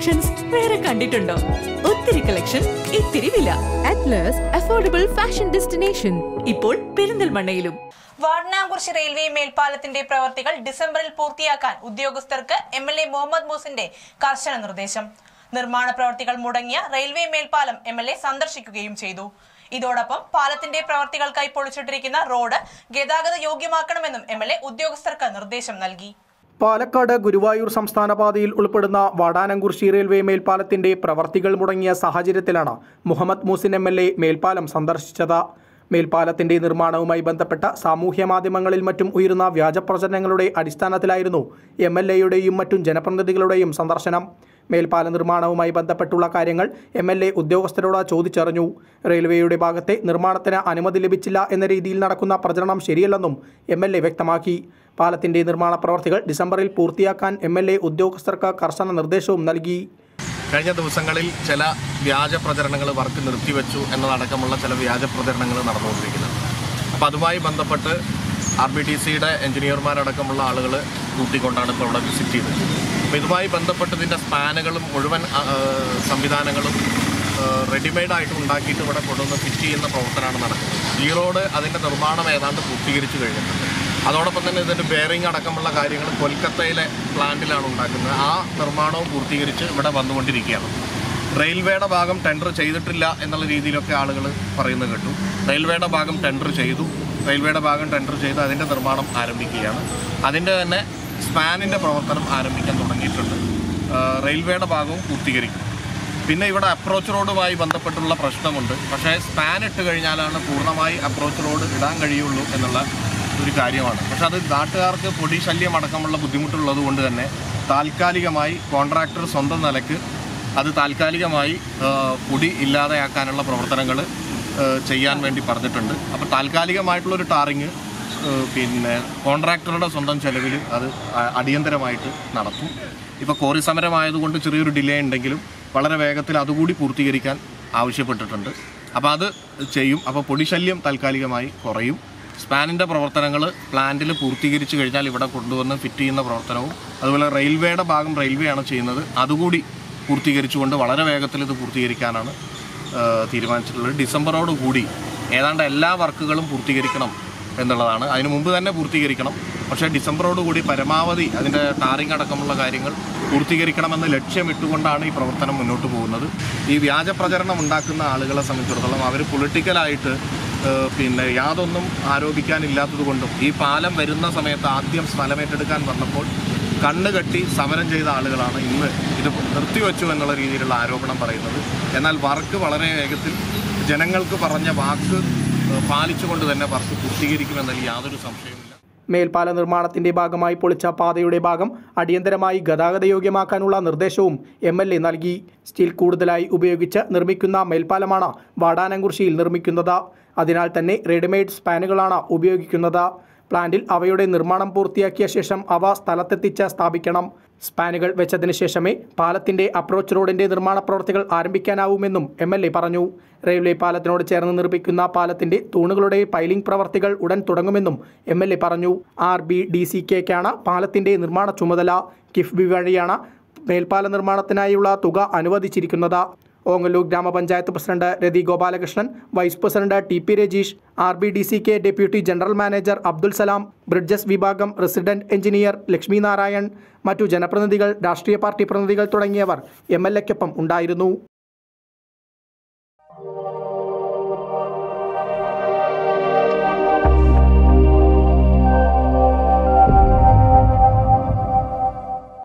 Collections വേറെ കണ്ടിട്ടുണ്ടോ ഒത്തിരി കളക്ഷൻ ഇത്തിരി വില Atlas Affordable Fashion Destination. ഇപ്പോൾ പെരിന്തൽമണ്ണയിലും വാടനാംകുറിശി റെയിൽവേ മേൽപ്പാലത്തിന്റെ പ്രവർത്തികൾ ഡിസംബറിൽ പൂർത്തിയാക്കാൻ ഉദ്യോഗസ്ഥർക്ക് എം എൽ എ മുഹമ്മദ് മൂസിന്റെ കർശന നിർദ്ദേശം നിർമ്മാണ പ്രവർത്തികൾ മുടങ്ങിയ റെയിൽവേ മേൽപ്പാലം എം എൽ എ സന്ദർശിക്കുകയും ചെയ്തു ഇതോടൊപ്പം പാലത്തിന്റെ പ്രവർത്തികൾക്കായി പൊളിച്ചിട്ടിരിക്കുന്ന റോഡ് ഗതാഗത യോഗ്യമാക്കണമെന്നും എം എൽ എ ഉദ്യോഗസ്ഥർക്ക് നിർദ്ദേശം നൽകി പാലക്കാട് ഗുരുവായൂർ സംസ്ഥാന പാതയിൽ ഉൾപ്പെടുന്ന വാടാനംകുറിശി റെയിൽവേ മേൽപ്പാലത്തിന്റെ പ്രവർത്തികൾ മുടങ്ങിയ സാഹചര്യത്തിലാണ് മുഹമ്മദ് മൂസിൻ എം എൽ എ മേൽപ്പാലം സന്ദർശിച്ചത് മേൽപ്പാലത്തിന്റെ നിർമ്മാണവുമായി ബന്ധപ്പെട്ട സാമൂഹ്യ മാധ്യമങ്ങളിൽ മറ്റും ഉയരുന്ന വ്യാജ പ്രചരണങ്ങളുടെ അടിസ്ഥാനത്തിലായിരുന്നു എം എൽ എയുടെയും മറ്റും ജനപ്രതിനിധികളുടെയും സന്ദർശനം മേൽപ്പാല നിർമ്മാണവുമായി ബന്ധപ്പെട്ടുള്ള കാര്യങ്ങൾ എം എൽ എ ഉദ്യോഗസ്ഥരോട് ചോദിച്ചറിഞ്ഞു റെയിൽവേയുടെ ഭാഗത്തെ നിർമ്മാണത്തിന് അനുമതി ലഭിച്ചില്ല എന്ന രീതിയിൽ നടക്കുന്ന പ്രചരണം ശരിയല്ലെന്നും എം എൽ എ വ്യക്തമാക്കി പാലത്തിന്റെ നിർമ്മാണ പ്രവർത്തികൾ ഡിസംബറിൽ പൂർത്തിയാക്കാൻ എം എൽ എ ഉദ്യോഗസ്ഥർക്ക് കർശന നിർദ്ദേശവും നൽകി കഴിഞ്ഞ ദിവസങ്ങളിൽ ചില വ്യാജ പ്രചരണങ്ങൾ വർക്ക് നിർത്തിവെച്ചു എന്നതടക്കമുള്ള ചില വ്യാജ പ്രചരണങ്ങൾ നടന്നുകൊണ്ടിരിക്കുന്നത് അപ്പോൾ അതുമായി ബന്ധപ്പെട്ട് ആർ ബി ടി സിയുടെ എഞ്ചിനീയർമാരടക്കമുള്ള ആളുകൾ കൂട്ടിക്കൊണ്ടാണ് ഇപ്പോൾ ഇവിടെ വിസിറ്റ് ചെയ്തത് അപ്പോൾ ഇതുമായി ബന്ധപ്പെട്ട് ഇതിൻ്റെ സ്പാനുകളും മുഴുവൻ ആ, സംവിധാനങ്ങളും റെഡിമെയ്ഡ് ആയിട്ട് ഉണ്ടാക്കിയിട്ട് ഇവിടെ കൊണ്ടുവന്ന് ഫിറ്റ് ചെയ്യുന്ന പ്രവർത്തനമാണ് നടക്കുന്നത് ഈ റോഡ് അതിൻ്റെ നിർമ്മാണം ഏതാണ്ട് പൂർത്തീകരിച്ചു കഴിഞ്ഞിട്ടുണ്ട് അതോടൊപ്പം തന്നെ ഇതിൻ്റെ ബെയറിംഗ് അടക്കമുള്ള കാര്യങ്ങൾ കൊൽക്കത്തയിലെ പ്ലാന്റിലാണ് ഉണ്ടാക്കുന്നത് ആ നിർമ്മാണവും പൂർത്തീകരിച്ച് ഇവിടെ വന്നുകൊണ്ടിരിക്കുകയാണ് റെയിൽവേയുടെ ഭാഗം ടെൻഡർ ചെയ്തിട്ടില്ല എന്നുള്ള രീതിയിലൊക്കെ ആളുകൾ പറയുന്നത് കേട്ടു റെയിൽവേയുടെ ഭാഗം ടെൻഡർ ചെയ്തു റെയിൽവേയുടെ ഭാഗം ടെൻഡർ ചെയ്ത് അതിൻ്റെ നിർമ്മാണം ആരംഭിക്കുകയാണ് അതിൻ്റെ തന്നെ സ്പാനിൻ്റെ പ്രവർത്തനം ആരംഭിക്കാൻ തുടങ്ങിയിട്ടുണ്ട് ആ, റെയിൽവേയുടെ ഭാഗവും പൂർത്തീകരിക്കും പിന്നെ ഇവിടെ അപ്രോച്ച് റോഡുമായി ബന്ധപ്പെട്ടുള്ള പ്രശ്നമുണ്ട് പക്ഷേ സ്പാൻ ഇട്ട് കഴിഞ്ഞാലാണ് പൂർണ്ണമായി അപ്രോച്ച് റോഡ് ഇടാൻ കഴിയുള്ളൂ എന്നുള്ള ഒരു കാര്യമാണ് പക്ഷെ അത് നാട്ടുകാർക്ക് പൊടി ശല്യം അടക്കമുള്ള ബുദ്ധിമുട്ടുള്ളത് കൊണ്ട് തന്നെ താൽക്കാലികമായി കോൺട്രാക്ടർ സ്വന്തം നിലക്ക് അത് താൽക്കാലികമായി ആ, പൊടി ഇല്ലാതെയാക്കാനുള്ള പ്രവർത്തനങ്ങൾ ചെയ്യാൻ വേണ്ടി പറഞ്ഞിട്ടുണ്ട് അപ്പോൾ താൽക്കാലികമായിട്ടുള്ളൊരു ടാറിങ് ഏഹ് പിന്നെ കോൺട്രാക്ടറുടെ സ്വന്തം ചെലവിൽ അത് അ- അടിയന്തരമായിട്ട് നടത്തും ഇപ്പോൾ കോറി സമരമായതുകൊണ്ട് ചെറിയൊരു ഡിലേ ഉണ്ടെങ്കിലും വളരെ വേഗത്തിൽ അതുകൂടി പൂർത്തീകരിക്കാൻ ആവശ്യപ്പെട്ടിട്ടുണ്ട് അപ്പോൾ അത് ചെയ്യും അപ്പോൾ പൊടിശല്യം താൽക്കാലികമായി കുറയും സ്പാനിൻ്റെ പ്രവർത്തനങ്ങൾ പ്ലാന്റിൽ പൂർത്തീകരിച്ച് കഴിഞ്ഞാൽ ഇവിടെ കൊണ്ടുവന്ന് ഫിറ്റ് ചെയ്യുന്ന പ്രവർത്തനവും അതുപോലെ റെയിൽവേയുടെ ഭാഗം റെയിൽവേ ആണ് ചെയ്യുന്നത് അതുകൂടി പൂർത്തീകരിച്ചുകൊണ്ട് വളരെ വേഗത്തിൽ ഇത് പൂർത്തീകരിക്കാനാണ് ഏഹ് തീരുമാനിച്ചിട്ടുള്ളത് ഡിസംബറോട് കൂടി ഏതാണ്ട് എല്ലാ വർക്കുകളും പൂർത്തീകരിക്കണം എന്നുള്ളതാണ് അതിനു മുമ്പ് തന്നെ പൂർത്തീകരിക്കണം പക്ഷേ ഡിസംബറോട് കൂടി പരമാവധി അതിൻ്റെ ടാറിംഗ് അടക്കമുള്ള കാര്യങ്ങൾ പൂർത്തീകരിക്കണമെന്ന് ലക്ഷ്യമിട്ടുകൊണ്ടാണ് ഈ പ്രവർത്തനം മുന്നോട്ട് പോകുന്നത് ഈ വ്യാജ പ്രചരണം ഉണ്ടാക്കുന്ന ആളുകളെ സംബന്ധിച്ചിടത്തോളം അവർ പൊളിറ്റിക്കലായിട്ട് ഏഹ് പിന്നെ യാതൊന്നും ആരോപിക്കാനില്ലാത്തത് കൊണ്ടും ഈ പാലം വരുന്ന സമയത്ത് ആദ്യം സ്ഥലമേറ്റെടുക്കാൻ വന്നപ്പോൾ കണ്ണ് കെട്ടി സമരം ചെയ്ത ആളുകളാണ് ഇന്ന് ഇത് നിർത്തിവെച്ചു എന്നുള്ള രീതിയിലുള്ള ആരോപണം പറയുന്നത് എന്നാൽ വർക്ക് വളരെ വേഗത്തിൽ ജനങ്ങൾക്ക് പറഞ്ഞ വാക്ക് ഏഹ് പാലിച്ചുകൊണ്ട് തന്നെ വർക്ക് പൂർത്തീകരിക്കുമെന്നതിൽ യാതൊരു സംശയവുമില്ല മേൽപ്പാല നിർമ്മാണത്തിന്റെ ഭാഗമായി പൊളിച്ച പാതയുടെ ഭാഗം അടിയന്തരമായി ഗതാഗതയോഗ്യമാക്കാനുള്ള നിർദ്ദേശവും എം എൽ എ നൽകി സ്റ്റീൽ കൂടുതലായി ഉപയോഗിച്ച് നിർമ്മിക്കുന്ന മേൽപ്പാലമാണ് വാടാനംകുറിശിയിൽ നിർമ്മിക്കുന്നത് അതിനാൽ തന്നെ റെഡിമെയ്ഡ് സ്പാനുകളാണ് ഉപയോഗിക്കുന്നത് പ്ലാന്റിൽ അവയുടെ നിർമ്മാണം പൂർത്തിയാക്കിയ ശേഷം അവ സ്ഥലത്തെത്തിച്ച് സ്ഥാപിക്കണം സ്പാനുകൾ വെച്ചതിന് ശേഷമേ പാലത്തിന്റെ അപ്രോച്ച് റോഡിന്റെ നിർമ്മാണ പ്രവർത്തികൾ ആരംഭിക്കാനാവുമെന്നും എം എൽ എ പറഞ്ഞു റെയിൽവേ പാലത്തിനോട് ചേർന്ന് നിർമ്മിക്കുന്ന പാലത്തിന്റെ തൂണുകളുടെ പൈലിംഗ് പ്രവർത്തികൾ ഉടൻ തുടങ്ങുമെന്നും എം എൽ എ പറഞ്ഞു ആർ ബി ഡി സി കെക്കാണ് പാലത്തിന്റെ നിർമ്മാണ ചുമതല കിഫ്ബി വഴിയാണ് മേൽപ്പാല നിർമ്മാണത്തിനായുള്ള തുക അനുവദിച്ചിരിക്കുന്നത് ഓങ്ങല്ലൂർ ഗ്രാമപഞ്ചായത്ത് president Rathi Gopalakrishnan vice president T P Rajeesh R B D C K deputy general manager Abdul Salam bridges വിഭാഗം റെസിഡന്റ് എഞ്ചിനീയർ ലക്ഷ്മി നാരായൺ മറ്റു ജനപ്രതിനിധികൾ രാഷ്ട്രീയ പാർട്ടി പ്രതിനിധികൾ തുടങ്ങിയവർ എം എൽ എക്കൊപ്പം ഉണ്ടായിരുന്നു